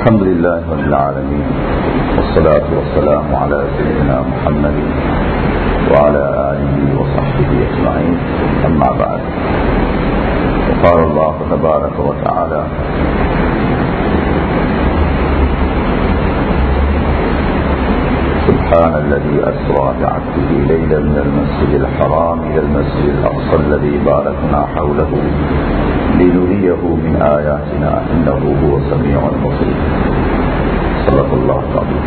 الحمد لله رب العالمين والصلاة والسلام على سيدنا محمد وعلى آله وصحبه أجمعين أما بعد وقال الله تبارك وتعالى سبحان الذي أسرى بعبده ليلا من المسجد الحرام إلى المسجد الأقصى الذي باركنا حوله لنريه من آياتنا إنه هو السميع البصير صدق الله العظيم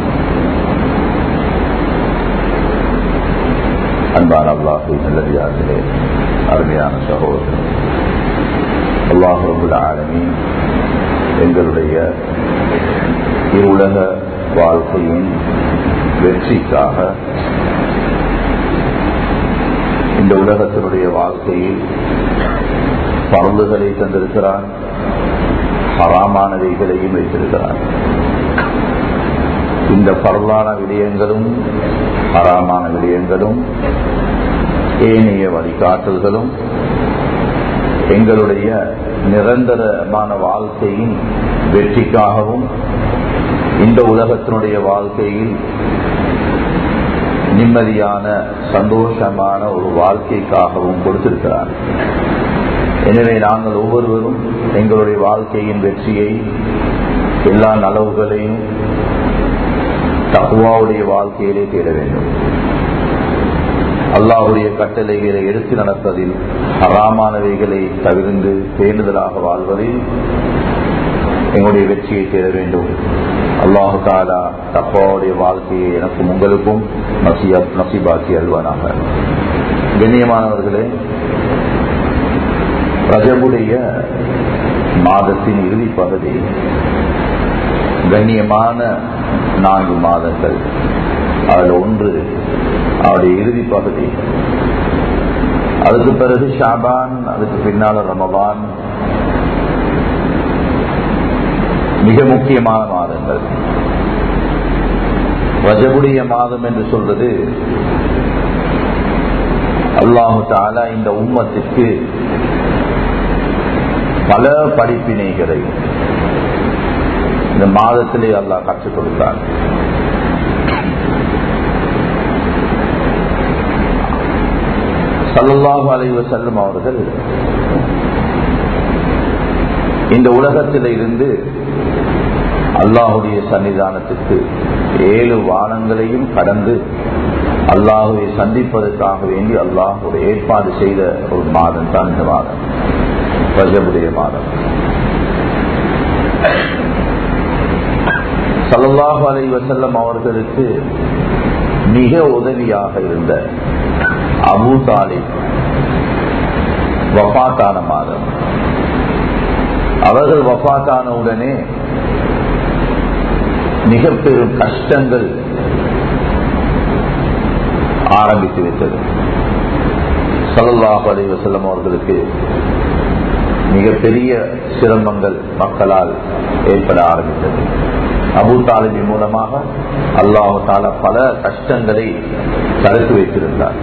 அன்பான அல்லாஹின் நல்லதியார்களே அருமையான சகோதரர் அல்லாஹ் ரபுல் ஆலமீன் எங்களுடைய இருளக வாழ்க்கையின் வெற்றிக்காக இந்த உலகத்தினுடைய வாழ்க்கையில் பருந்துகளை தந்திருக்கிறான் ஹராமானவைகளையும் வைத்திருக்கிறான் இந்த பரவான விடயங்களும் ஹராமான விடயங்களும் ஏனைய வழிகாட்டல்களும் எங்களுடைய நிரந்தரமான வாழ்க்கையின் வெற்றிக்காகவும் இந்த உலகத்தினுடைய வாழ்க்கையில் நிம்மதியான சந்தோஷமான ஒரு வாழ்க்கைக்காகவும் கொடுத்திருக்கிறார் எனவே நாங்கள் ஒவ்வொருவரும் எங்களுடைய வாழ்க்கையின் வெற்றியை எல்லா நலவுகளையும் தகுவாவுடைய வாழ்க்கையிலே தேட வேண்டும் அல்லாவுடைய கட்டளைகளை எடுத்து நடப்பதில் அறாமானவைகளை தவிர்ந்து பேணுதலாக வாழ்வதில் எங்களுடைய வெற்றியை தேட வேண்டும் அல்லாஹு தாலா தப்பாவுடைய வாழ்க்கையை எனக்கும் உங்களுக்கும் நசிபாக்கி அல்வானாக கண்ணியமானவர்களே ரஜபுடைய மாதத்தின் இறுதி பகுதி கண்ணியமான நான்கு மாதங்கள் அதில் ஒன்று அவருடைய இறுதி பகுதி அதுக்கு பிறகு ஷாபான் அதுக்கு பின்னால ரமபான் மிக முக்கியமான மாதங்கள் ரஜபுடைய மாதம் என்று சொல்றது அல்லாஹு தாலா இந்த உம்மத்திற்கு பல படிப்பினைகளை இந்த மாதத்திலே அல்லாஹ் கற்றுக் கொடுத்தார் சல்லாஹு அலைவ செல்லும் அவர்கள் இந்த உலகத்தில் இருந்து அல்லாஹுடைய சன்னிதானத்துக்கு ஏழு வானங்களையும் கடந்து அல்லாஹுவை சந்திப்பதற்காக வேண்டி அல்லாஹுடைய ஏற்பாடு செய்த ஒரு மாதம் தான் இந்த மாதம் பிரஜபுடைய மாதம் சல்லாஹு அலை வசல்லம் அவர்களுக்கு மிக உதவியாக இருந்த அபு தாலிப் வஃத்தான மாதம் அவர்கள் வஃத்தான உடனே மிக பெரும் கஷ்டங்கள் ஆரம்பித்து விட்டது சல்லாஹு அலை வசல்லம் அவர்களுக்கு மிகப்பெரிய சிரமங்கள் மக்களால் ஏற்பட ஆரம்பித்தது அபு தாலிபி மூலமாக அல்லாஹு தாலா பல கஷ்டங்களை தடுத்து வைத்திருந்தார்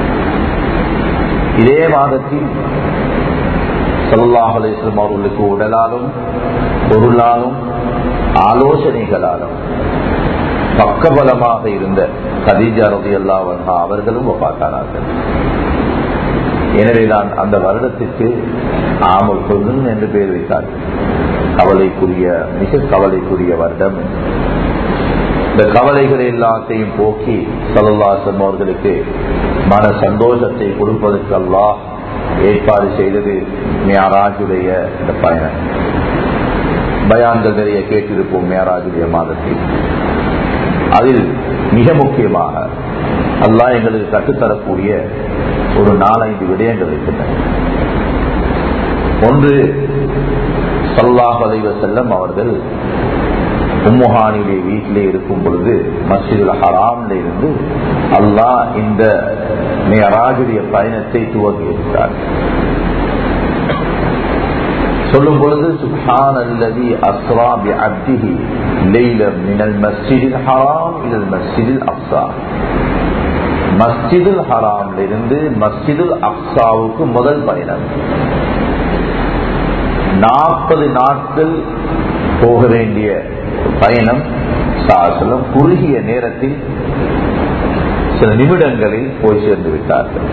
இதே மாதத்தில் சல்லாஹ் அலிஸ்லாம் அவர்களுக்கு உடலாலும் பொருளாலும் ஆலோசனைகளாலும் பக்கபலமாக இருந்த கதீஜா ரதி அல்லா அவர்களும் பார்த்தானார்கள் எனவேதான் அந்த வருடத்திற்கு ஆமல் கொள்ளும் என்று பெயர் வைத்தார்கள் கவலைக்குரிய மிக கவலைக்குரிய வருடம் இந்த கவலைகளை எல்லாத்தையும் போக்கி சல்லாசம் அவர்களுக்கு மன சந்தோஷத்தை கொடுப்பதற்கு அல்லாஹ் ஏற்பாடு செய்தது மியாராஜுடைய இந்த பயணம் பயான்கள் நிறைய கேட்டிருப்போம் மியாராஜுடைய மாதத்தில் அதில் மிக முக்கியமாக அல்லாஹ் எங்களுக்கு கற்றுத்தரக்கூடிய ஒரு நாலஞ்சு விடயங்கள் இருக்கின்றன ஒன்று சல்லாஹ் அலைவ செல்லம் அவர்கள் உம்முஹானியுடைய வீட்டிலே இருக்கும் பொழுது மஸ்ஜிதுல் ஹராம்ல இருந்து அல்லாஹ் இந்த மேராஜுடைய பயணத்தை துவங்கி இருக்கிறார் சொல்லும் பொழுது சுஹான் அல்லதி அஸ்ரா பி அப்திஹி லைலம் மினல் மஸ்ஜிதில் ஹராம் இலல் மஸ்ஜிதில் அப்சா மஸ்ஜிதுல் ஹராம்ல இருந்து மஸ்ஜிதுல் அப்சாவுக்கு முதல் பயணம் நாற்பது நாட்கள் போக வேண்டிய பயணம் சாசலம் குறுகிய நேரத்தில் சில நிமிடங்களில் போய் சேர்ந்து விட்டார்கள்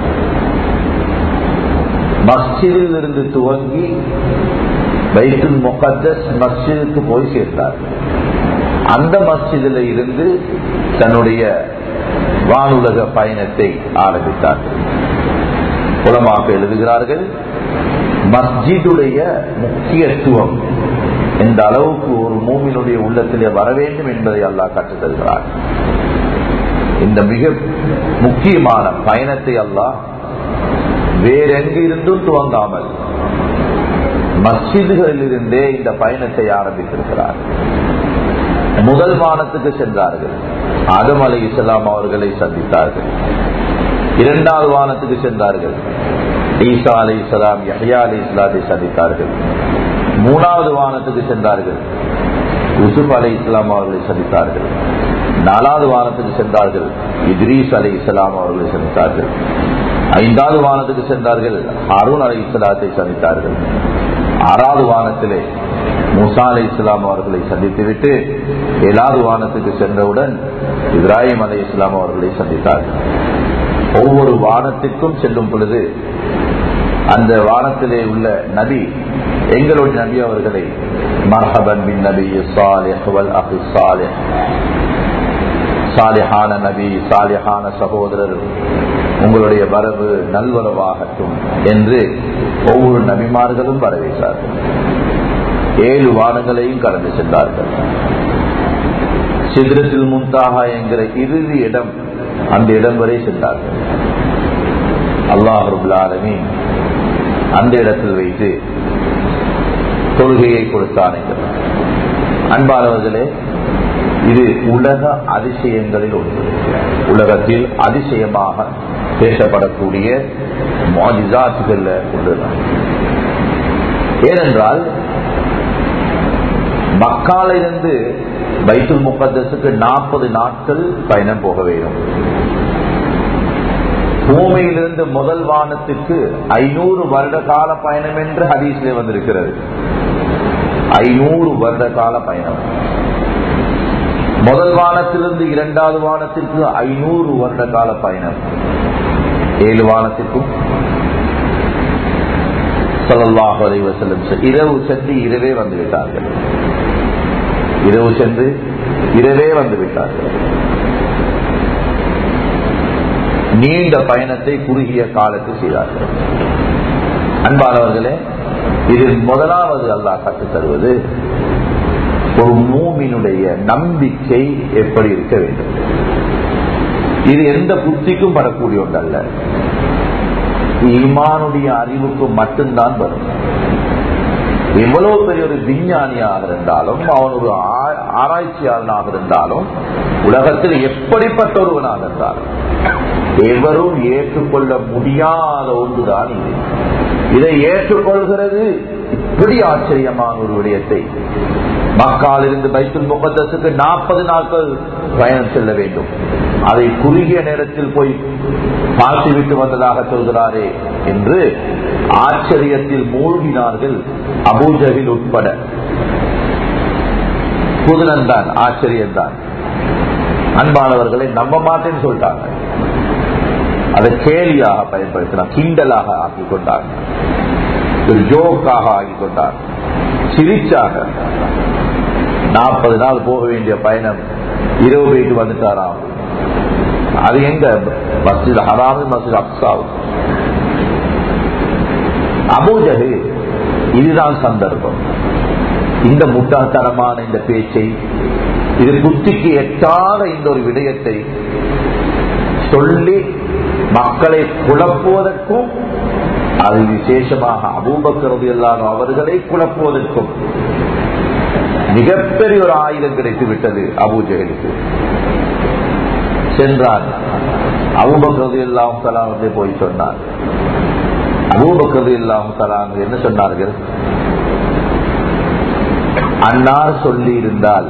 மஸ்ஜிதில் இருந்து துவங்கி பைத்துல் முகத்தஸ் மஸ்ஜிதுக்கு போய் சேர்ந்தார்கள் அந்த மஸ்ஜிதில் இருந்து தன்னுடைய வானுலக பயணத்தை ஆரம்பித்தார்கள் உலமாக எழுதுகிறார்கள் மஸ்ஜிதுடைய முக்கியத்துவம் எந்த அளவுக்கு ஒரு மூமினுடைய உள்ளத்திலே வர வேண்டும் என்பதை அல்லாஹ் கற்றுத் தருகிறார் இந்த மிக முக்கியமான பயணத்தை அல்லாஹ் வேறெங்கு இருந்தும் துவங்காமல் மஸ்ஜிதுகளில் இருந்தே இந்த பயணத்தை ஆரம்பித்திருக்கிறார் முதல் வானத்துக்கு சென்றார்கள் ஆதம் அலை இஸ்லாம் அவர்களை சந்தித்தார்கள் இரண்டாவது வானத்துக்கு சென்றார்கள் ஈசா அலை இஸ்லாம் யஹ்யா அலி இஸ்லாத்தை சந்தித்தார்கள் மூணாவது வானத்துக்கு சென்றார்கள் யூசுப் அலை இஸ்லாம் அவர்களை சந்தித்தார்கள் நாலாவது வானத்துக்கு சென்றார்கள் இத்ரீஸ் அலை இஸ்லாம் அவர்களை சந்தித்தார்கள் ஐந்தாவது வானத்துக்கு சென்றார்கள் ஹாரூன் அலை இஸ்லாத்தை சந்தித்தார்கள் ஆறாவது வானத்திலே மூசா அலை இஸ்லாம் அவர்களை சந்தித்துவிட்டு ஏழாவது வானத்துக்கு சென்றவுடன் இப்ராஹிம் அலை இஸ்லாம் அவர்களை சந்தித்தார்கள் ஒவ்வொரு வானத்திற்கும் செல்லும் பொழுது அந்த வானத்திலே உள்ள நபி எங்களுடைய நபி அவர்களை மர்ஹபன் பின் நபி சாலிஹான நபி சாலிஹான சகோதரர் உங்களுடைய வரவு நல்வரவாகட்டும் என்று ஒவ்வொரு நபிமார்களும் வரவேற்றார்கள் ஏழு வானங்களையும் கடந்து சென்றார்கள் சிதிரத்தில் முன்தாக என்கிற இறுதி இடம் அந்த இடம் வரை சென்றார்கள் அல்லாஹருபுல்லாலமி அந்த இடத்தில் வைத்து தொழுகையை கொடுத்தார்கள் அன்பானவர்களே இது உலக அதிசயங்களில் ஒன்று உலகத்தில் அதிசயமாக பேசப்படக்கூடிய மாஜிசாத்துகள்ல ஒன்றுதான் ஏனென்றால் மக்காலிருந்து பைத்துல் முகத்தஸுக்கு நாற்பது நாட்கள் பயணம் போக வேண்டும் பூமியிலிருந்து முதல் வானத்துக்கு ஐநூறு வருட கால பயணம் என்று ஹதீஸ்ல வந்திருக்கிறது ஐநூறு வருட கால பயணம் முதல் வானத்திலிருந்து இரண்டாவது வானத்திற்கு ஐநூறு வருட கால பயணம் ஏழு வானத்திற்கும் சொல்லல்லாஹ் செல்லும் இரவு சென்று இரவே வந்து விட்டார்கள் இரவு சென்று இரவே வந்து விட்டார்கள் நீண்ட பயணத்தை குறுகிய காலத்தில் செய்தார்கள் அன்பானவர்களே இதில் முதலாவது அல்லாஹ் கற்றுத் தருவது ஒரு மூமினுடைய நம்பிக்கை எப்படி இருக்க வேண்டும் இது எந்த புத்திக்கும் வரக்கூடிய ஒன்றல்ல ஈமானுடைய அறிவுக்கு மட்டும்தான் வரும் எவ்வளவு பெரிய ஒரு விஞ்ஞானியாக இருந்தாலும் அவன் ஒரு ஆராய்ச்சியாளனாக இருந்தாலும் உலகத்தில் எப்படிப்பட்ட ஒருவனாக இருந்தாலும் எவரும் ஏற்றுக்கொள்ள முடியாத ஒன்றுதான் இது இதை ஏற்றுக்கொள்கிறது இப்படி ஆச்சரியமான ஒரு விடயத்தை மக்கால் இருந்து பைத்துல் முகத்தசுக்கு நாற்பது நாட்கள் பயணம் செல்ல வேண்டும் அதை குறுகிய நேரத்தில் போய் பார்த்துவிட்டு வந்ததாக சொல்கிறாரே என்று ஆச்சரியத்தில் மூழ்கினார்கள் அபூஜகில் உட்பட புதுனன் தான் ஆச்சரியம் தான் அன்பானவர்களை நம்ப மாட்டேன்னு சொல்லிட்டாங்க அதை கேலியாக பயன்படுத்தினார் கிண்டலாக ஆக்கி கொண்டார் ஒரு ஜோக்காக ஆக்கி கொண்டார் சிரிச்சாக நாற்பது நாள் போக வேண்டிய பயணம் இரவு போயிட்டு வந்துட்டாராம் அது எங்க மஸ்ஜித் ஹராமு மஸ்ஜித் அப்சாவு அபூஜகு இதுதான் சந்தர்ப்பம் இந்த முட்டாள்தனமான இந்த பேச்சை இது புத்திக்கு எட்டாத இந்த ஒரு விடயத்தை சொல்லி மக்களை குழப்புவதற்கும் அது விசேஷமாக அபூபக்கரது எல்லாரும் அவர்களை குழப்புவதற்கும் மிகப்பெரிய ஒரு ஆயுதம் கிடைத்து விட்டது அபூஜகலுக்கு சென்றார் அபூபக்கரது எல்லாம் தலாமத்தை போய் சொன்னார் அபூபக்கரது எல்லாம் தலாம் என்ன சொன்னார்கள் அன்னார் சொல்லி இருந்தால்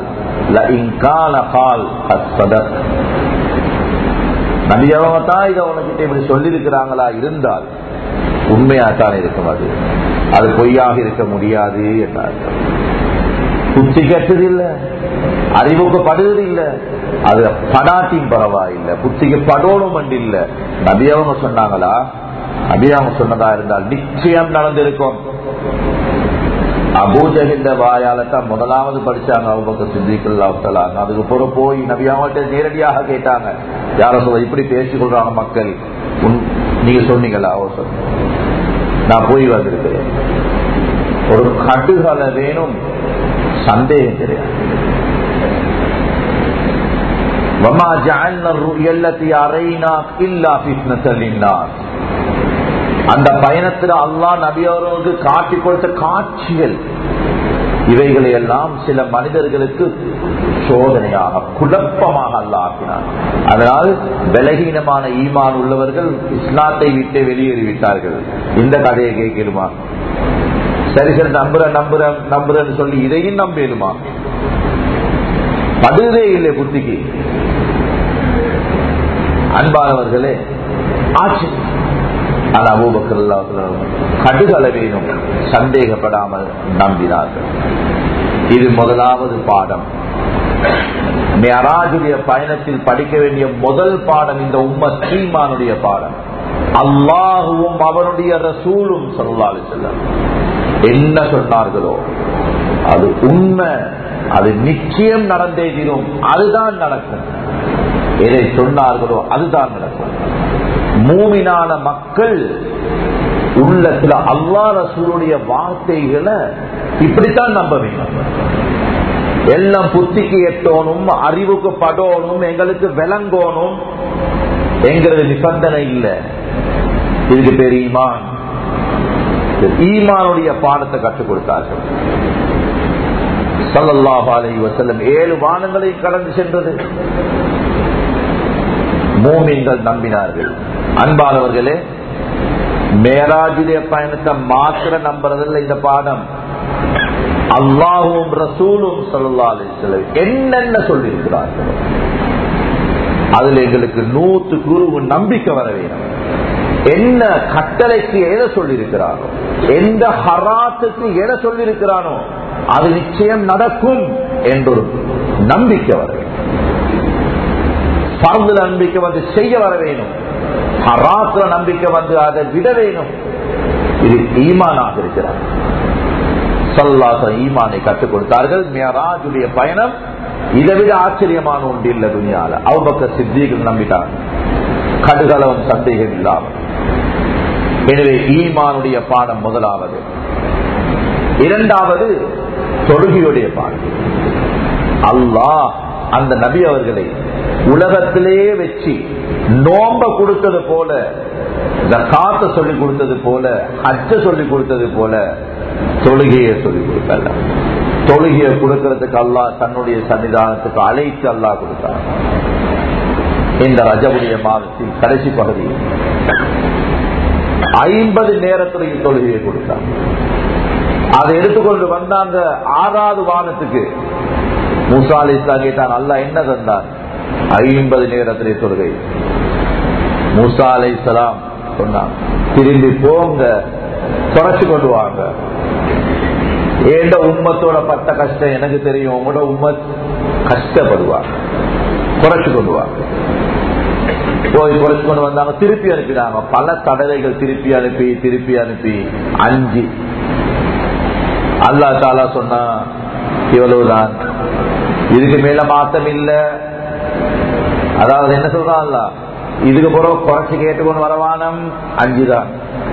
நபியவங்க தான் இதை உனக்கிட்ட இப்படி சொல்லி இருக்கிறாங்களா இருந்தால் உண்மையாத்தான் இருக்கும் அது அது பொய்யாக இருக்க முடியாது என்றார்கள் புத்தி கெட்டது இல்ல அறிவுக்கு படுவது இல்ல அது படாட்டியும் பரவாயில்லை புத்திக்கு படோனும் அண்டு இல்ல நபி அவங்க சொன்னாங்களா நபி அவங்க சொன்னதா இருந்தால் நிச்சயம் நடந்திருக்கும் அபூஜகிந்த வாயால தான் முதலாவது படிச்சாங்க அவங்க சிந்திக்கலாங்க அதுக்கு பிறகு போய் நபி அவங்கள்ட்ட நேரடியாக கேட்டாங்க யார சொல்ல இப்படி பேசிக்கொள்றாங்க மக்கள் நீங்க சொன்னீங்களா அவர் சொன்ன நான் போய் வந்திருக்கிறேன் ஒரு கடுகளை வேணும் சந்தேகம் கிடையாது وما جعلنا الرؤيا التي أريناك إلا فتنة للناس அந்த பயணத்தில் அல்லாஹ் நபி அவர்களுக்கு காட்டி கொடுத்த காட்சிகள் இவைகளை எல்லாம் சில மனிதர்களுக்கு சோதனையாக குழப்பமாக அல்லாக்கினார் அதனால் பலகீனமான ஈமான் உள்ளவர்கள் இஸ்லாத்தை விட்டு வெளியேறிவிட்டார்கள் இந்த கதையை கேட்கலுமா சரி சரி நம்புற நம்புற நம்புறன்னு சொல்லி இதையும் நம்பேலுமா படுதே இல்லை புத்திக்கு அன்பானவர்களே ஆட்சி ஆனா அபூபக்கர் கடுகளவேனும் சந்தேகப்படாமல் நம்பினார்கள் இது முதலாவது பாடம் மேராஜுடைய பயணத்தில் படிக்க வேண்டிய முதல் பாடம் இந்த உம்ம சீமானுடைய பாடம் அல்லாஹுவும் அவனுடைய ரசூலும் சொல்லலாலு செல்ல என்ன சொன்னார்களோ அது உண்மை அது நிச்சயம் நடந்தே தீரும் அதுதான் நடக்கும் எதை சொன்னார்களோ அதுதான் நடக்கும் மூமினான மக்கள் உள்ளத்துல அல்லா ரசூலுடைய வார்த்தைகளை இப்படித்தான் நம்ப வேண்டும் எல்லாம் புத்திக்கு எட்டோனும் அறிவுக்கு படோனும் எங்களுக்கு விளங்கோனும் எங்கிறது நிபந்தனை இல்லை இதுக்கு பேர் ஈமான் ஈமானுடைய பாடத்தை கற்றுக் கொடுத்தார்கள் சல்லல்லாஹ் அலை வசல்லம் ஏழு வானங்களை கடந்து சென்றது மூமின்கள் நம்பினார்கள் அன்பானவர்களே மேராஜுடைய பயணத்தை மாத்திர நம்புறதில்லை இந்த பாடம் அல்லாஹும் ரசூலும் சொல்லா அலிஸ்லம் என்னென்ன சொல்லியிருக்கிறார்கள் அதுல எங்களுக்கு நூத்து குரு நம்பிக்கை வர வேணும் என்ன கட்டளைக்கு எதை சொல்லியிருக்கிறானோ எந்த ஹராத்துக்கு எதை சொல்லியிருக்கிறானோ அது நிச்சயம் நடக்கும் என்றொரு நம்பிக்கை வர வேண்டும் பரந்துல நம்பிக்கை வந்து செய்ய வர வேணும் ஹராத்துல நம்பிக்கை வந்து அதை விட வேணும் இது ஈமானாக இருக்கிறார் சல்லாச ஈமானை கற்றுக் கொடுத்தார்கள் மியராஜுடைய பயணம் இதை விட ஆச்சரியமான ஒன்று இல்லை துணியால அவங்க சித்திகள் நம்பிட்டாங்க கடுகளவும் சந்தேகம் இல்லாமல் எனவே ஈமானுடைய பாடம் முதலாவது இரண்டாவது தொழுகையுடைய பாடம் அல்லாஹ் அந்த நபி அவர்களை உலகத்திலே வச்சு நோம்ப கொடுத்தது போல காத்த சொல்லி கொடுத்தது போல அச்ச சொல்லி கொடுத்தது போல தொழுகையை சொல்லி கொடுக்கல தொழுகையை கொடுக்கறதுக்கு அல்லா தன்னுடைய சன்னிதானத்துக்கு அழைத்து அல்லா கொடுத்தார் இந்த ரஜவுடைய மாதத்தின் கடைசி பகுதி ஐம்பது நேரத்துடைய தொழுகையை கொடுத்தார் அதை எடுத்துக்கொண்டு வந்தாங்க ஆறாவது வானத்துக்கு மூசா அலி இஸ்லாம் கேட்டான் அல்லா என்ன தந்தார் ஐம்பது நேரத்திலே தொழுகை மூசா அலை இஸ்லாம் சொன்னான் திரும்பி போங்க குறைச்சு கொண்டு வாங்க ஏண்ட உம்மத்தோட பட்ட கஷ்டம் எனக்கு தெரியும் உங்களோட உம்மத் கஷ்டப்படுவாங்க குறைச்சு கொண்டு வாங்க போய் குறைச்சு கொண்டு வந்தாங்க திருப்பி அனுப்பினாங்க பல தடவைகள் திருப்பி அனுப்பி திருப்பி அனுப்பி அஞ்சு அல்லா தாலா சொன்னா இவ்வளவுதான் இதுக்கு மேல மாத்தம் இல்ல அதாவது என்ன சொல்றான்ல இதுக்கு பிறகு குறைச்சு கேட்டுக்கொண்டு வரவானம் அஞ்சுதான்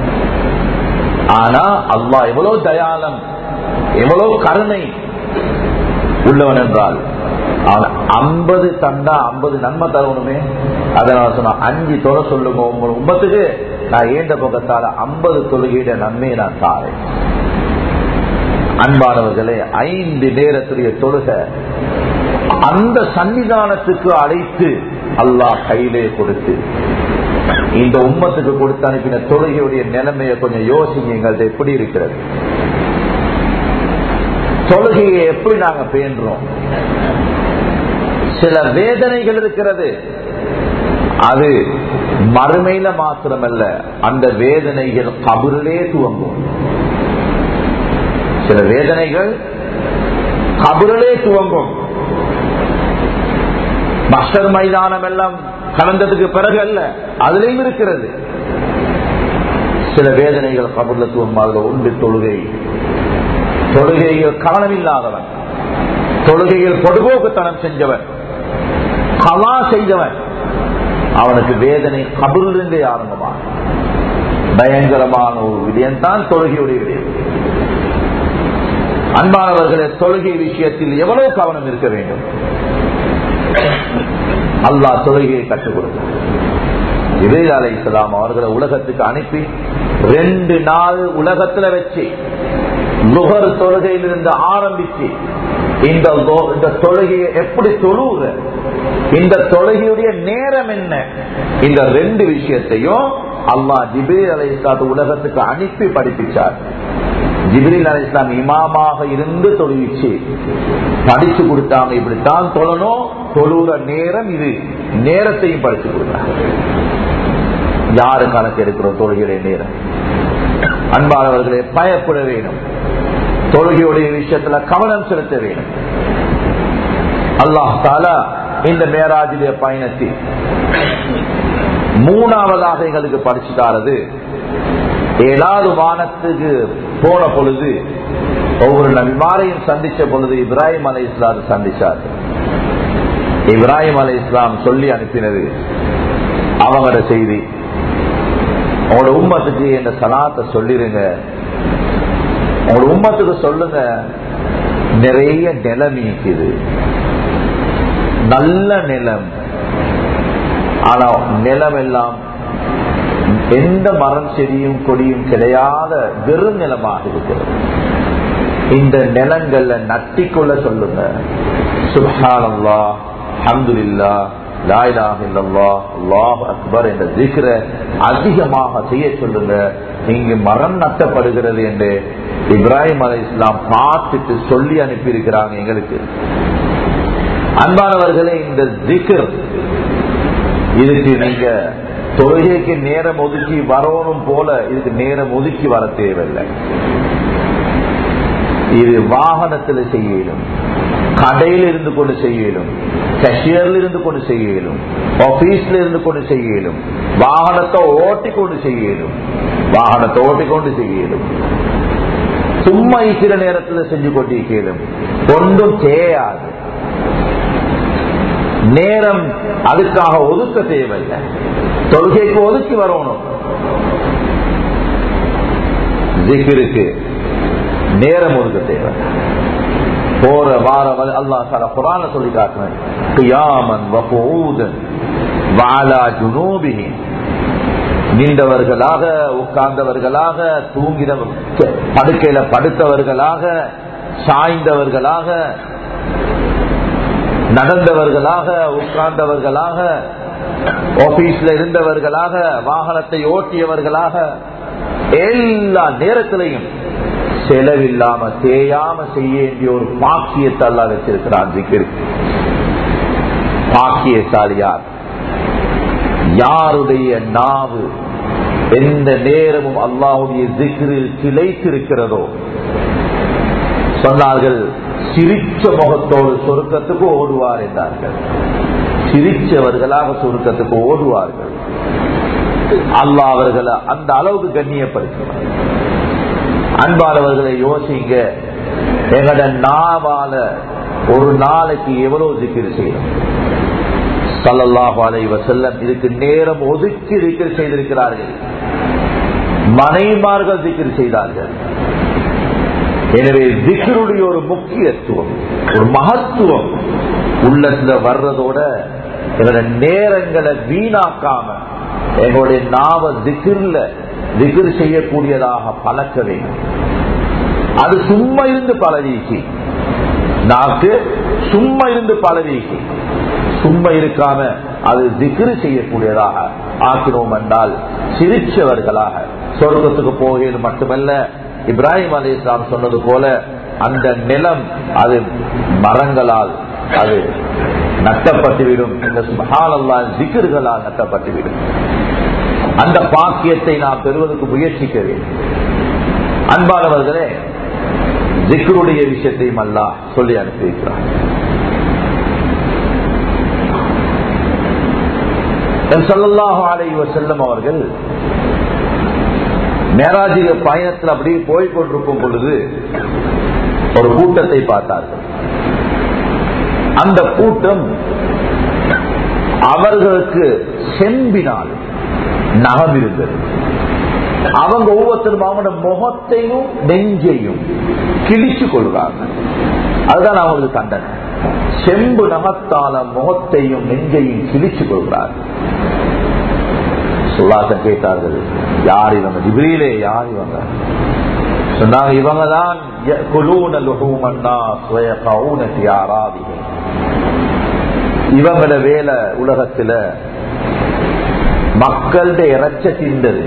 ஆனா அல்லா எவ்வளவு தயாலம் எவ்வளவு கருணை உள்ளவன் என்றால் ஐம்பது தந்தா ஐம்பது நன்மை தரணுமே அதனால சொன்ன அஞ்சு தொலை சொல்லுங்க உங்க உம்மத்துக்கு நான் ஏண்ட பக்கத்தால ஐம்பது தொழுகையிட நன்மையை நான் தாரேன் அன்பானவர்களே ஐந்து நேரத்துடைய தொழுக அந்த சன்னிதானத்துக்கு அழைத்து அல்லாஹ் கையிலே கொடுத்து இந்த உம்மத்துக்கு கொடுத்து அனுப்பின தொழுகையுடைய நிலைமையை கொஞ்சம் யோசிங்க எங்கள்ட்ட எப்படி இருக்கிறது தொழுகையை எப்படி நாங்க பேன்றோம் சில வேதனைகள் இருக்கிறது அது மறுமையில மாத்திரமல்ல அந்த வேதனைகள் கபுரிலே துவங்கும் சில வேதனைகள் கபரிலே துவங்கும் மஸ்டர் மைதானம் எல்லாம் கலந்ததுக்கு பிறகு அல்ல அதுலயும் இருக்கிறது சில வேதனைகள் கபர்ல துவங்கும் அதுல உண்டு தொழுகை தொழுகையில் கவனமில்லாதவன் தொழுகையில் பொடுபோக்குத்தனம் செஞ்சவன் கலா செய்தவன் அவனுக்கு வேதனை கபரிலிருந்தே ஆரம்பமான பயங்கரமான ஒரு விடயம் தான் தொழுகையுடைய விடயம் அன்பானவர்களே தொழுகை விஷயத்தில் எவ்வளவு கவனம் இருக்க வேண்டும் அல்லாஹ் தொழுகையை கற்றுக் கொடுத்தார் இபேல் அலை இஸ்லாம் அவர்களை உலகத்துக்கு அனுப்பி ரெண்டு நாள் உலகத்துல வச்சு நுகர் தொழுகையிலிருந்து ஆரம்பிச்சு இந்த இந்த தொழுகையை எப்படி தொழுவுற இந்த தொழுகையுடைய நேரம் என்ன இந்த ரெண்டு விஷயத்தையும் அல்லாஹ் ஜிபேல் அலை இஸ்லாத்து உலகத்துக்கு அனுப்பி படிப்பிச்சார் ஜிப்ரீல் அலி இஸ்லாம் இமாமாக இருந்து தொழுவிச்சு படிச்சு கொடுத்தாங்க இப்படித்தான் தொழணும் தொழுற நேரம் இது நேரத்தையும் படிச்சு கொடுத்தாங்க யாரு கணக்கு எடுக்கிறோம் தொழுகையுடைய நேரம் அன்பானவர்களே பயப்பட வேணும் தொழுகையுடைய விஷயத்துல கவனம் செலுத்த வேணும் அல்லாஹ் தாலா இந்த மேராஜிலே பயணத்தில் மூணாவதாக எங்களுக்கு படிச்சு தாரது ஏழாவது வானத்துக்கு போன பொழுது ஒவ்வொரு நபிமாரையும் சந்திச்ச பொழுது இப்ராஹிம் அலை இஸ்லாம் சந்திச்சார் இப்ராஹிம் அலை இஸ்லாம் சொல்லி அனுப்பினது அவங்களோட செய்தி உங்களோட உம்மத்துக்கு இந்த சலாத்தை சொல்லிருங்க உங்களோட உம்மத்துக்கு சொல்லுங்க நிறைய நிலம் இருக்குது நல்ல நிலம் ஆனா நிலம் எல்லாம் எந்த மரம் செடியும் கொடியும் கிடையாத வெறும் நிலமாக இருக்கிறது இந்த நிலங்கள்ல நட்டிக்கொள்ள சொல்லுங்க சுஹானல்லா அஹமதுல்லா லாயிலாக இல்லல்லா அல்லாஹ் அக்பர் என்ற திக்ர அதிகமாக செய்ய சொல்லுங்க இங்கு மரம் நட்டப்படுகிறது என்று இப்ராஹிம் அலி இஸ்லாம் பார்த்துட்டு சொல்லி அனுப்பி இருக்கிறாங்க எங்களுக்கு அன்பானவர்களே இந்த திக்ர் இதுக்கு நீங்க தொழுகைக்கு நேரம் ஒதுக்கி வரணும் போல இதுக்கு நேரம் ஒதுக்கி வர தேவையில்லை இது வாகனத்தில் செய்ய இயலும் கடையில் இருந்து கொண்டு செய்ய இயலும் கஷியர்ல இருந்து கொண்டு செய்ய இயலும் ஆபீஸ்ல இருந்து கொண்டு செய்ய இயலும் வாகனத்தை ஓட்டி கொண்டு செய்ய இயலும் வாகனத்தை ஓட்டிக்கொண்டு செய்ய இயலும் சும்மா இருக்கிற நேரத்தில் செஞ்சு கொண்டிருக்கலும் ஒன்றும் தேயாது நேரம் அதுக்காக ஒதுக்க தேவையில்லை தொழுகைக்கு ஒதுக்கி வரணும் ஜிக்கிருக்கு நேரம் ஒதுக்க தேவை போற வார அல்லா சால குரான சொல்லி காட்டுறேன் கியாமன் வகூதன் வாலா ஜுனூபிஹி நின்றவர்களாக உட்கார்ந்தவர்களாக தூங்கின படுக்கையில படுத்தவர்களாக சாய்ந்தவர்களாக நடந்தவர்களாக உட்கார்ந்தவர்களாக ஆபீஸ்ல இருந்தவர்களாக வாகனத்தை ஓட்டியவர்களாக எல்லா நேரத்திலையும் செலவில்லாம தேயாம செய்ய வேண்டிய ஒரு பாக்கியத்தை அல்லா வச்சிருக்கிறான் ஜிக்கிருக்கு பாக்கியசாலியார் யாருடைய நாவு எந்த நேரமும் அல்லாவுடைய ஜிக்கிரில் கிளைத்திருக்கிறதோ சொன்னார்கள் சிரிச்ச முகத்தோடு சொருக்கத்துக்கு ஓடுவார் என்றார்கள் சிரிச்சவர்களாக சுருக்கத்துக்கு ஓடுவார்கள் அல்லா அவர்களை அந்த அளவுக்கு கண்ணியப்படுத்துவார் அன்பானவர்களை யோசிங்க எங்கட நாவால ஒரு நாளைக்கு எவ்வளவு திக்கிரி செய்யணும் சல்லல்லாஹு அலை வசல்லம் இதுக்கு நேரம் ஒதுக்கி திக்கிரி செய்திருக்கிறார்கள் மனைமார்கள் திக்கிரி செய்தார்கள் எனவே திக்கருடைய ஒரு முக்கியத்துவம் ஒரு மகத்துவம் உள்ளத்துல வர்றதோட எங்களோட நேரங்களை வீணாக்காம எங்களுடைய நாவ திகிர்ல திகிர் செய்யக்கூடியதாக பழக்க வேண்டும் அது சும்மா இருந்து பழவீசி நாக்கு சும்மா இருந்து பழவீசி சும்மா இருக்காம அது திகிரு செய்யக்கூடியதாக ஆக்கினோம் என்றால் சிரிச்சவர்களாக சொர்க்கத்துக்கு போகிறது மட்டுமல்ல இப்ராஹிம் அலி இஸ்லாம் சொன்னது போல அந்த நிலம் அது மரங்களால் அது நட்டப்பட்டுவிடும் இந்த சுகாலல்லா திகர்களால் நட்டப்பட்டுவிடும் அந்த பாக்கியத்தை நாம் பெறுவதற்கு முயற்சிக்க வேண்டும் அன்பானவர்களே ஜிக்ருடைய விஷயத்தையும் அல்லா சொல்லி அனுப்பியிருக்கிறார் சல்லாஹு அலை செல்லம் அவர்கள் மேராஜிக பயணத்தில் அப்படியே போய் கொண்டிருக்கும் பொழுது ஒரு கூட்டத்தை பார்த்தார்கள் அந்த கூட்டம் அவர்களுக்கு செம்பினால் நகம் இருந்தது அவங்க ஒவ்வொருத்தரும் அவங்களோட முகத்தையும் நெஞ்சையும் கிழிச்சு கொள்றாங்க அதுதான் அவங்களுக்கு தண்டனை செம்பு நகத்தால முகத்தையும் நெஞ்சையும் கிழிச்சு கொள்கிறார் சுல்லாசன் கேட்டார்கள் யார் இவங்க ஜிபிரியிலே யார் இவங்க சொன்னாங்க இவங்க தான் இவங்கள வேலை உலகத்துல மக்கள்கிட்ட இறைச்ச திண்டது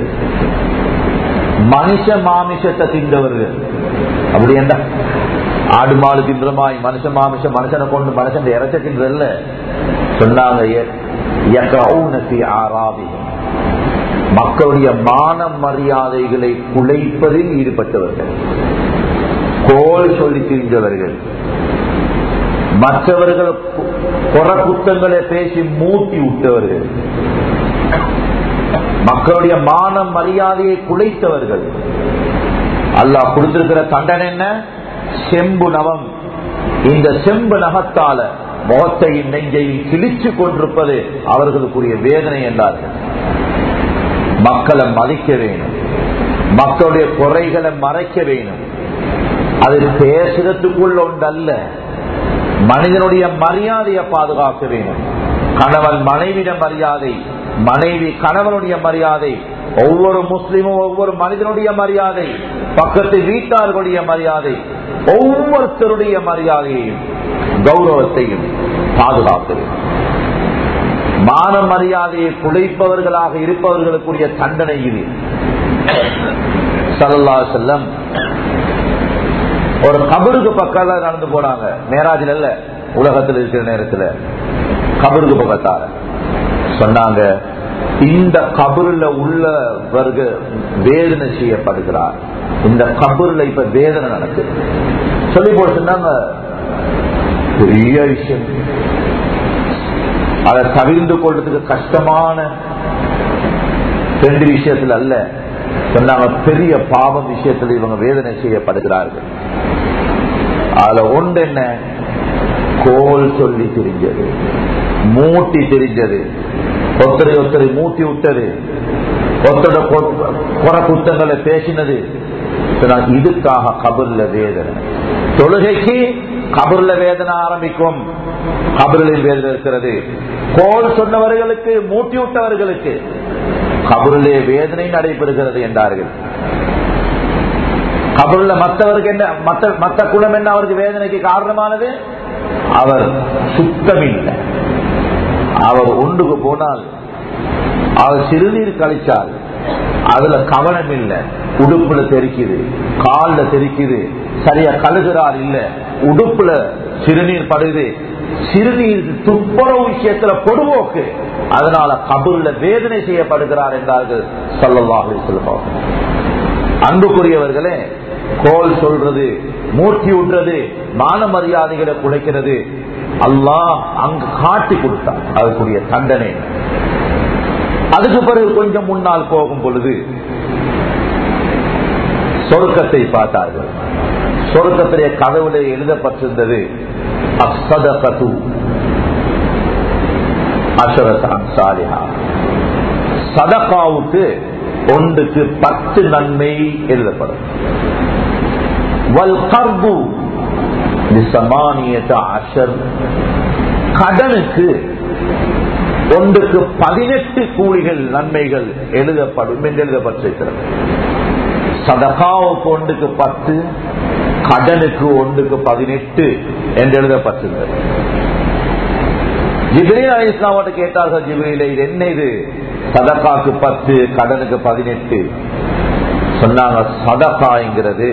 மனுஷ மாமிசத்தை தின்றவர்கள் அப்படி என்ன ஆடு மாடு தின்றமாய் மனுஷ மாமிசம் மனுஷனை கொண்டு மனுஷன் இறைச்ச தின்றதில்ல சொன்னாங்க மக்களுடைய மான மரியாதைகளை குலைப்பதில் ஈடுபட்டவர்கள் கோல் சொல்லி திரிந்தவர்கள் மற்றவர்கள் புற குத்தங்களை பேசி மூட்டி விட்டவர்கள் மக்களுடைய மான மரியாதையை குலைத்தவர்கள் அல்லாஹ் கொடுத்திருக்கிற தண்டனை என்ன செம்பு நவம் இந்த செம்பு நகத்தால முகத்தையும் நெஞ்சையும் கிழிச்சு கொண்டிருப்பது அவர்களுக்குரிய வேதனை என்றார்கள் மக்களை மதிக்க வேணும் மக்களுடைய குறைகளை மறைக்க வேணும் அது பேசுறதுக்குள்ள ஒன்றல்ல மனிதனுடைய மரியாதையை பாதுகாக்க வேணும் கணவன் மனைவிட மரியாதை மனைவி கணவனுடைய மரியாதை ஒவ்வொரு முஸ்லிமும் ஒவ்வொரு மனிதனுடைய மரியாதை பக்கத்து வீட்டார்களுடைய மரியாதை ஒவ்வொருத்தருடைய மரியாதையையும் கௌரவத்தையும் பாதுகாக்க வேண்டும் மான மரியாதையை குலைப்பவர்களாக இருப்பவர்களுக்குரிய தண்டனை இது சல்லா செல்லம் ஒரு கபருக்கு பக்கத்துல நடந்து போனாங்க மேராஜில் இல்ல உலகத்தில் இருக்கிற நேரத்தில் கபருக்கு பக்கத்தார சொன்னாங்க இந்த கபருல உள்ளவர்கள் வேதனை செய்யப்படுகிறார் இந்த கபருல இப்ப வேதனை நடக்குது சொல்லி போட்டு சொன்னாங்க பெரிய விஷயம் அதை தவிர்ந்து கொள்றதுக்கு கஷ்டமான ரெண்டு விஷயத்துல அல்ல சொன்னாங்க பெரிய பாவம் விஷயத்தில் இவங்க வேதனை செய்யப்படுகிறார்கள் அதுல ஒன்று என்ன கோல் சொல்லி தெரிஞ்சது மூட்டி தெரிஞ்சது ஒத்தரை ஒத்தரை மூட்டி விட்டது ஒத்தர குற குத்தங்களை பேசினது இதுக்காக கபர்ல வேதனை தொழுகைக்கு கபர்ல வேதனை ஆரம்பிக்கும் கபரில் வேதனை இருக்கிறது கோல் சொன்னவர்களுக்கு மூட்டி விட்டவர்களுக்கு கபரிலே வேதனை நடைபெறுகிறது என்றார்கள் கபருள்ள மற்றவருக்கு என்ன மற்ற குலம் என்ன அவருக்கு வேதனைக்கு காரணமானது அவர் சுத்தமில்லை அவர் ஒன்றுக்கு போனால் அவர் சிறுநீர் கழிச்சால் அதுல கவனம் இல்லை உடுப்புல தெரிக்குது கால்ல தெரிக்குது சரியா கழுகிறார் இல்ல உடுப்புல சிறுநீர் படுது சிறுநீர் துப்புரவு விஷயத்துல பொடுவோக்கு அதனால கபூர்ல வேதனை செய்யப்படுகிறார் என்றார்கள் சொல்லவாக சொல்லுவாங்க அன்புக்குரியவர்களே கோல் சொல்றது மூர்த்தி விடுறது மான மரியாதைகளை குலைக்கிறது அல்லாஹ் அங்கு காட்டி கொடுத்தார் அதுக்குரிய தண்டனை அதுக்கு பிறகு கொஞ்சம் முன்னால் போகும் பொழுது சொருக்கத்தை பார்த்தார்கள் சொருக்கத்திலே கதவுல எழுதப்பட்டிருந்தது அசதகது அஷரத்தான் சாலிஹா சதகாவுக்கு ஒன்றுக்கு பத்து நன்மை எழுதப்படும் வல் கர்பு கடனுக்கு ஒன்றுக்கு பதினெட்டு கூலிகள் நன்மைகள் எழுதப்படும் என்று எழுதப்பட்டிருக்கிறது சதகாவுக்கு ஒன்றுக்கு பத்து கடனுக்கு ஒன்றுக்கு பதினெட்டு என்று எழுதப்பட்டிருந்தது ஜிப்ரீல் அலி இஸ்லாமோட கேட்டார்கள் ஜிப்ரீல இது என்ன இது சதக்காக்கு பத்து கடனுக்கு பதினெட்டு சொன்னாங்க சதக்காங்கிறது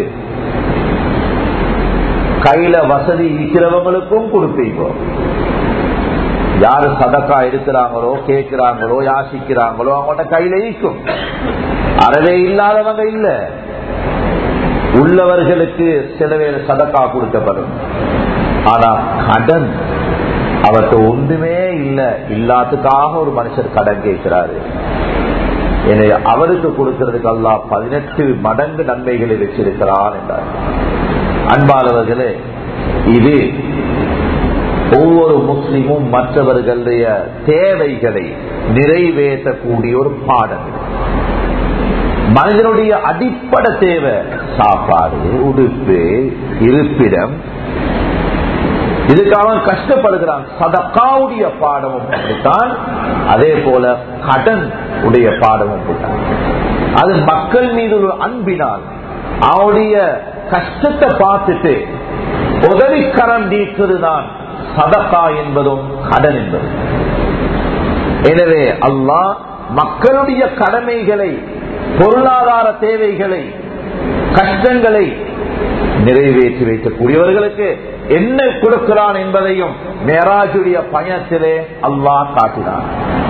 கையில வசதி இருக்கிறவங்களுக்கும் கொடுப்பீங்க யாரு சதக்கா எடுக்கிறாங்களோ கேட்கிறாங்களோ யாசிக்கிறாங்களோ அவங்கள்ட்ட கையில ஈக்கும் அறவே இல்லாதவங்க இல்ல உள்ளவர்களுக்கு சில வேலை சதக்கா கொடுக்கப்படும் ஆனா கடன் அவர்கிட்ட ஒன்றுமே இல்ல இல்லாததுக்காக ஒரு மனுஷர் கடன் கேட்கிறாரு எனவே அவருக்கு கொடுக்கிறதுக்கு அல்லா பதினெட்டு மடங்கு நன்மைகளை வச்சிருக்கிறான் என்றார் அன்பானவர்களே இது ஒவ்வொரு முஸ்லிமும் மற்றவர்களுடைய தேவைகளை நிறைவேற்றக்கூடிய ஒரு பாடம் மனிதனுடைய அடிப்படை தேவை சாப்பாடு உடுப்பு இருப்பிடம் இதுக்காக கஷ்டப்படுகிறான் சதக்காவுடைய பாடமும் அப்படித்தான் அதே போல கடன் உடைய பாடமும் அப்படித்தான் அது மக்கள் மீது ஒரு அன்பினால் அவனுடைய கஷ்டத்தை பார்த்துட்டு உதவிக்கரம் நீக்குதுதான் சதக்கா என்பதும் கடன் என்பதும் எனவே அல்லாஹ் மக்களுடைய கடமைகளை பொருளாதார தேவைகளை கஷ்டங்களை நிறைவேற்றி வைக்கக்கூடியவர்களுக்கு என்ன கொடுக்கிறான் என்பதையும் மேராஜுடைய பயணத்திலே அல்லாஹ் காட்டினான்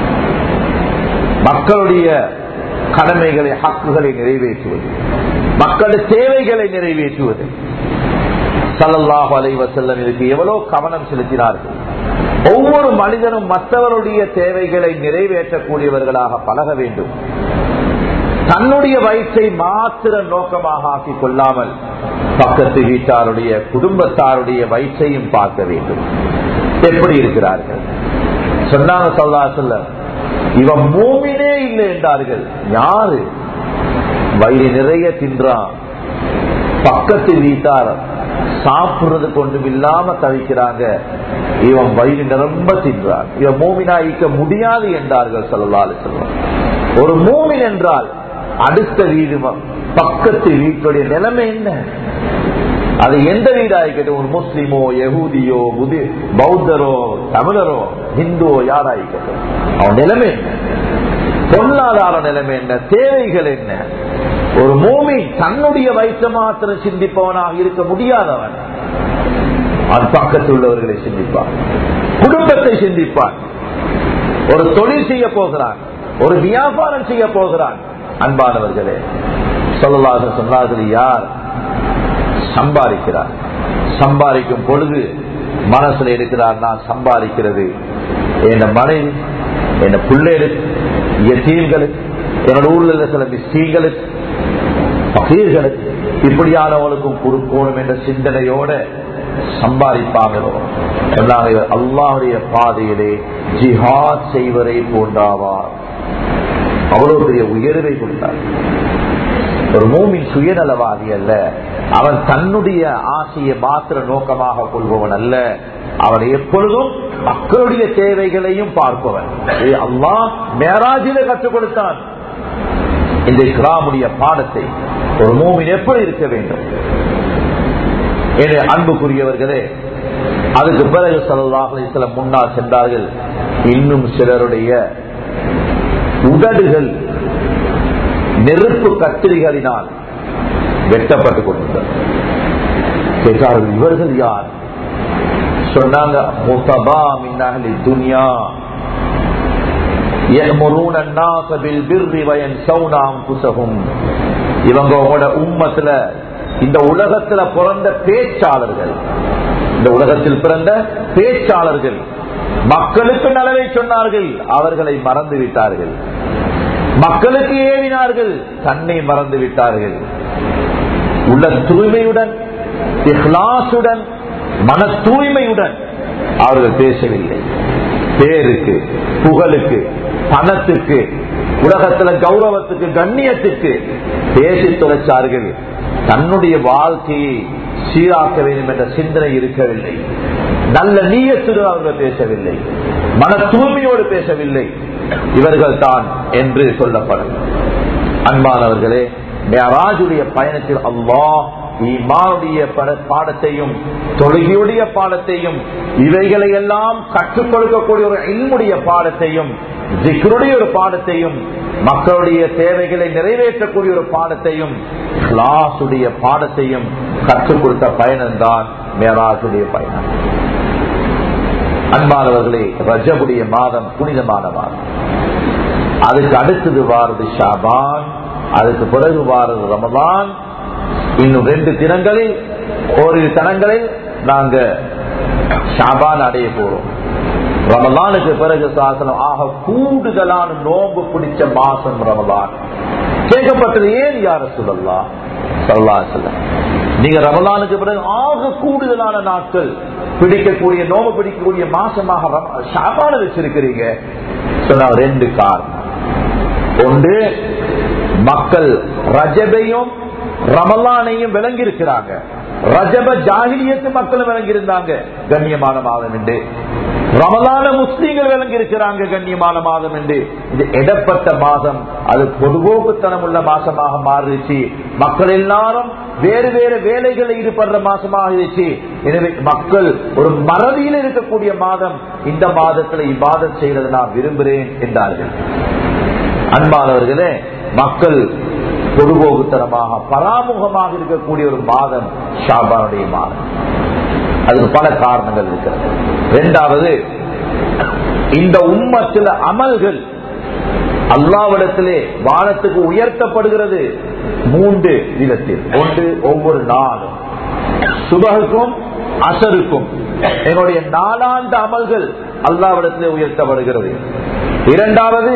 மக்களுடைய கடமைகளை ஹக்குகளை நிறைவேற்றுவது மக்களுடைய தேவைகளை நிறைவேற்றுவது சல்லல்லாஹு அலைவசல்லம் இதுக்கு எவ்வளவு கவனம் செலுத்தினார்கள் ஒவ்வொரு மனிதனும் மற்றவருடைய தேவைகளை நிறைவேற்றக்கூடியவர்களாக பழக வேண்டும் தன்னுடைய வயிற்றை மாத்திர நோக்கமாக ஆக்கிக் கொள்ளாமல் பக்கத்து வீட்டாருடைய குடும்பத்தாருடைய வயிற்றையும் பார்க்க வேண்டும் எப்படி இருக்கிறார்கள் சொன்னாங்க சொல்லா சொல்ல இவன் மூமினே இல்லை என்றார்கள் யாரு வயிறு நிறைய தின்றான் பக்கத்து வீட்டார் சாப்பிடுறது கொண்டும் இல்லாம தவிக்கிறாங்க இவன் வயிறு நிரம்ப தின்றான் இவன் மூமினா ஈக்க முடியாது என்றார்கள் சொல்லலாலு சொல்லுவான் ஒரு மூமின் என்றால் அடுத்த வீடு பக்கத்து வீட்டுடைய நிலைமை என்ன அது எந்த வீடாயிக்கட்டும் ஒரு முஸ்லிமோ யகூதியோ புதி பௌத்தரோ தமிழரோ ஹிந்துவோ யாராயிக்கட்டும் அவன் நிலைமை என்ன பொருளாதார நிலைமை என்ன தேவைகள் என்ன ஒரு மூமி தன்னுடைய வயிற்று மாத்திரம் சிந்திப்பவனாக இருக்க முடியாதவன் அவன் பக்கத்தில் உள்ளவர்களை சிந்திப்பான் குடும்பத்தை சிந்திப்பான் ஒரு தொழில் செய்ய போகிறான் ஒரு வியாபாரம் செய்ய போகிறான் அன்பானவர்களே சொல்லலாக சொன்னார்கள் யார் சம்பாதிக்கிறார் சம்பாதிக்கும் பொழுது மனசுல இருக்கிறார் நான் சம்பாதிக்கிறது என் மனைவி என் பிள்ளைகளுக்கு எத்தீன்களுக்கு என்னோட ஊர்ல உள்ள சில மிஸ்டீன்களுக்கு பகீர்களுக்கு இப்படியானவளுக்கும் கொடுக்கணும் என்ற சிந்தனையோட சம்பாதிப்பாங்களோ சொன்னாங்க அல்லாவுடைய பாதையிலே ஜிஹாத் செய்வரை போன்றாவார் அவ்வளவு பெரிய உயர்வை கொடுத்தார் ஒரு மூமின் சுயநலவாதி அல்ல அவன் தன்னுடைய ஆசையை மாத்திர நோக்கமாக கொள்பவன் அல்ல அவன் எப்பொழுதும் மக்களுடைய தேவைகளையும் பார்ப்பவன் அல்லா மேராஜில கற்றுக் கொடுத்தான் இந்த கிராமுடைய பாடத்தை ஒரு மூமின் எப்படி இருக்க வேண்டும் என அன்புக்குரியவர்களே அதுக்கு பிறகு சொல்லலாக சில முன்னால் சென்றார்கள் இன்னும் சிலருடைய உதடுகள் நெருப்பு கத்திரிகளினால் வெட்டப்பட்டுக் கொண்டிருந்தார் கேட்டார்கள் இவர்கள் யார் சொன்னாங்க துனியா இவங்க உங்களோட உம்மத்துல இந்த உலகத்துல பிறந்த பேச்சாளர்கள் இந்த உலகத்தில் பிறந்த பேச்சாளர்கள் மக்களுக்கு நலவை சொன்னார்கள் அவர்களை மறந்து விட்டார்கள் மக்களுக்கு ஏவினார்கள் தன்னை மறந்து விட்டார்கள் உள்ள தூய்மையுடன் இஹ்லாசுடன் மன தூய்மையுடன் அவர்கள் பேசவில்லை பேருக்கு புகழுக்கு பணத்துக்கு உலகத்துல கௌரவத்துக்கு கண்ணியத்துக்கு பேசி தொலைச்சார்கள் தன்னுடைய வாழ்க்கையை சீராக்க வேண்டும் என்ற சிந்தனை இருக்கவில்லை நல்ல நீயத்துடன் அவர்கள் பேசவில்லை மன தூய்மையோடு பேசவில்லை இவர்கள் தான் என்று சொல்லப்படும் அன்பானவர்களே மேராஜுடைய பயணத்தில் அல்லாஹ் ஈமானுடைய பாடத்தையும் தொழுகையுடைய பாடத்தையும் இவைகளை எல்லாம் கற்றுக் கொடுக்கக்கூடிய ஒரு இன்முடைய பாடத்தையும் ஜிக்ருடைய ஒரு பாடத்தையும் மக்களுடைய தேவைகளை நிறைவேற்றக்கூடிய ஒரு பாடத்தையும் கிளாஸுடைய பாடத்தையும் கற்றுக் கொடுத்த பயணம்தான் மேராஜுடைய பயணம் அன்பானவர்களே ரஜபுடைய மாதம் புனிதமான மாதம் அதுக்கு அடுத்தது வாரது ஷாபான் அதுக்கு பிறகு வாரது ரமதான் இன்னும் ரெண்டு தினங்களில் ஓரிரு தினங்களில் நாங்க ஷாபான் அடைய போறோம் ரமலானுக்கு பிறகு சாசனம் ஆக கூடுதலான நோம்பு பிடிச்ச மாசம் ரமலான் கேட்கப்பட்டது ஏன் யார சொல்லலாம் சொல்லா சொல்ல நீங்க ரமலானுக்கு பிறகு ஆக கூடுதலான நாட்கள் பிடிக்கக்கூடிய நோம்பு பிடிக்கக்கூடிய மாசமாக ஷாபான வச்சிருக்கிறீங்க சொன்னா ரெண்டு காரணம் ஒன்று மக்கள் ரஜபையும் ரமலானையும் விளங்கி இருக்கிறாங்க ரஜப ஜாகிலியத்து மக்களும் விளங்கி இருந்தாங்க கண்ணியமான மாதம் என்று ரமலான முஸ்லீம்கள் விளங்கி இருக்கிறாங்க கண்ணியமான மாதம் என்று இது இடப்பட்ட மாதம் அது பொதுபோக்குத்தனம் உள்ள மாசமாக மாறிடுச்சு மக்கள் எல்லாரும் வேறு வேறு வேலைகளில் ஈடுபடுற மாசமாக இருந்துச்சு எனவே மக்கள் ஒரு மறதியில் இருக்கக்கூடிய மாதம் இந்த மாதத்துல இவ்வாதம் செய்யறது நான் விரும்புகிறேன் என்றார்கள் அன்பானவர்களே மக்கள் பொதுபோக்குத்தனமாக பராமுகமாக இருக்கக்கூடிய ஒரு மாதம் ஷாபானுடைய மாதம் அதுக்கு பல காரணங்கள் இருக்கிறது இரண்டாவது இந்த உம்மத்தில அமல்கள் அல்லாவிடத்திலே வானத்துக்கு உயர்த்தப்படுகிறது மூன்று விதத்தில் ஒன்று ஒவ்வொரு நாளும் சுபகுக்கும் அசருக்கும் என்னுடைய நாலாண்டு அமல்கள் அல்லாவிடத்திலே உயர்த்தப்படுகிறது இரண்டாவது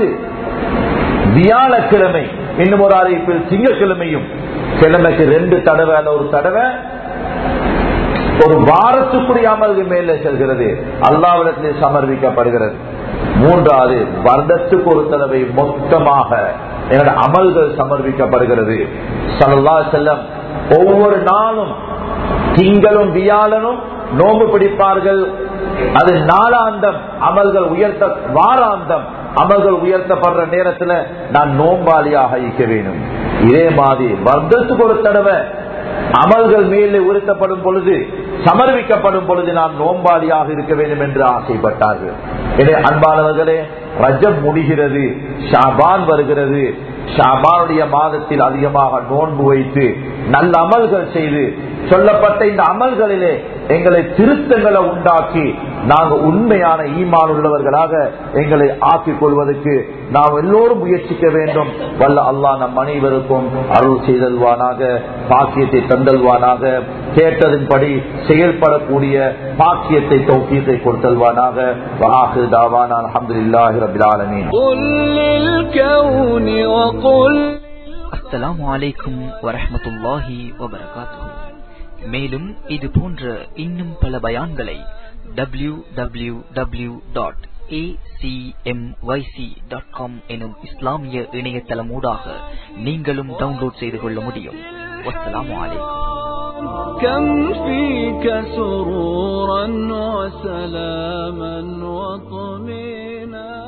வியாழக்கிழமை இன்னும் ஒரு அறிவிப்பில் திங்கக்கிழமையும் கிழமைக்கு ரெண்டு தடவை அல்ல ஒரு தடவை ஒரு வாரத்துக்குரிய அமல்கள் மேலே செல்கிறது அல்லாவிடத்திலே சமர்ப்பிக்கப்படுகிறது மூன்றாவது வருடத்துக்கு ஒரு தடவை மொத்தமாக என்னோட அமல்கள் சமர்ப்பிக்கப்படுகிறது சல்லா செல்லம் ஒவ்வொரு நாளும் திங்களும் வியாழனும் நோம்பு பிடிப்பார்கள் அது நாளாந்தம் அமல்கள் உயர்த்த வாராந்தம் அமல்கள் உயர்த்தப்படுற நேரத்துல நான் நோம்பாளியாக இருக்க வேண்டும் இதே மாதிரி வருடத்துக்கு ஒரு தடவை அமல்கள் மேலே உயர்த்தப்படும் பொழுது சமர்ப்பிக்கப்படும் பொழுது நான் நோம்பாளியாக இருக்க வேண்டும் என்று ஆசைப்பட்டார்கள் எனவே அன்பானவர்களே ரஜம் முடிகிறது ஷாபான் வருகிறது ஷாபானுடைய மாதத்தில் அதிகமாக நோன்பு வைத்து நல்ல அமல்கள் செய்து சொல்லப்பட்ட இந்த அமல்களிலே எங்களை திருத்தங்களை உண்டாக்கி நாங்கள் உண்மையான ஈமான் உள்ளவர்களாக எங்களை ஆக்கிக் கொள்வதற்கு நாம் எல்லோரும் முயற்சிக்க வேண்டும் வல்ல அல்லாஹ் நம் அனைவருக்கும் அருள் செய்தல்வானாக பாக்கியத்தை தந்தல்வானாக கேட்டதின்படி செயல்படக்கூடிய பாக்கியத்தை தௌக்கியத்தை கொடுத்தல்வானாக வஹாஹு தாவானா அல்ஹம்துலில்லாஹி ரபில் ஆலமீன் قل للكون وقل அஸ்ஸலாமு அலைக்கும் வரஹ்மத்துல்லாஹி வபரகாத்துஹு மேலும் இது போன்ற இன்னும் பல பயான்களை டபிள்யூ டபிள்யூ டபிள்யூ டாட் எனும் இஸ்லாமிய இணையதளமூடாக நீங்களும் டவுன்லோட் செய்து கொள்ள முடியும் வஸ்ஸலாமு அலைக்கும் كم فيك سرورا وسلاما وطمينا